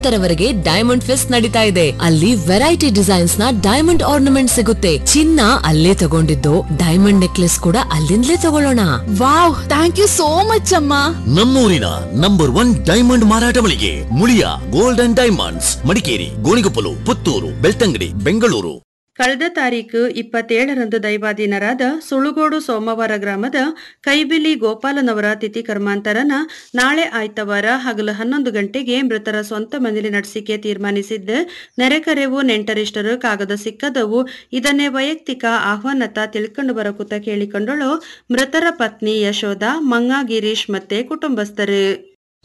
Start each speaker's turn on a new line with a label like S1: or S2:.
S1: ಮೂವತ್ತರವರೆಗೆ diamond fest ನಡೀತಾ ಇದೆ ಅಲ್ಲಿ ವೆರೈಟಿ ಡಿಸೈನ್ಸ್ ನ ಡೈಮಂಡ್ ಆರ್ನಮೆಂಟ್ ಸಿಗುತ್ತೆ ಚಿನ್ನ ಅಲ್ಲೇ ತಗೊಂಡಿದ್ದು ಡೈಮಂಡ್ ನೆಕ್ಲೆಸ್ ಕೂಡ ಅಲ್ಲಿಂದಲೇ ತಗೊಳ್ಳೋಣ
S2: wow thank you so much ಅಮ್ಮ
S3: ನಮ್ಮೂರಿನ ನಂಬರ್ ಒನ್ ಡೈಮಂಡ್ ಮಾರಾಟ ಮಳಿಗೆ Muliya gold and diamonds Madikeri Gonikoppal Puttur Belthangady Bengaluru
S4: ಕಳೆದ ತಾರೀಕು ಇಪ್ಪತ್ತೇಳರಂದು ದೈವಾಧೀನರಾದ ಸುಳುಗೋಡು ಸೋಮವಾರ ಗ್ರಾಮದ ಕೈಬಿಲಿ ಗೋಪಾಲನವರ ತಿಥಿ ಕರ್ಮಾಂತರನ ನಾಳೆ ಆಯ್ತವಾರ ಹಗಲು ಹನ್ನೊಂದು ಗಂಟೆಗೆ ಮೃತರ ಸ್ವಂತ ಮನೇಲಿ ನಡೆಸಿಕೆ ತೀರ್ಮಾನಿಸಿದ್ದ ನೆರೆಕರೆವು ನೆಂಟರಿಷ್ಟರು ಕಾಗದ ಸಿಕ್ಕದವು ಇದನ್ನೇ ವೈಯಕ್ತಿಕ ಆಹ್ವಾನತ ತಿಳ್ಕೊಂಡು ಬರಕುತ್ತ ಕೇಳಿಕೊಂಡಳು ಮೃತರ ಪತ್ನಿ ಯಶೋಧ ಮಂಗ ಗಿರೀಶ್ ಮತ್ತೆ ಕುಟುಂಬಸ್ಥರು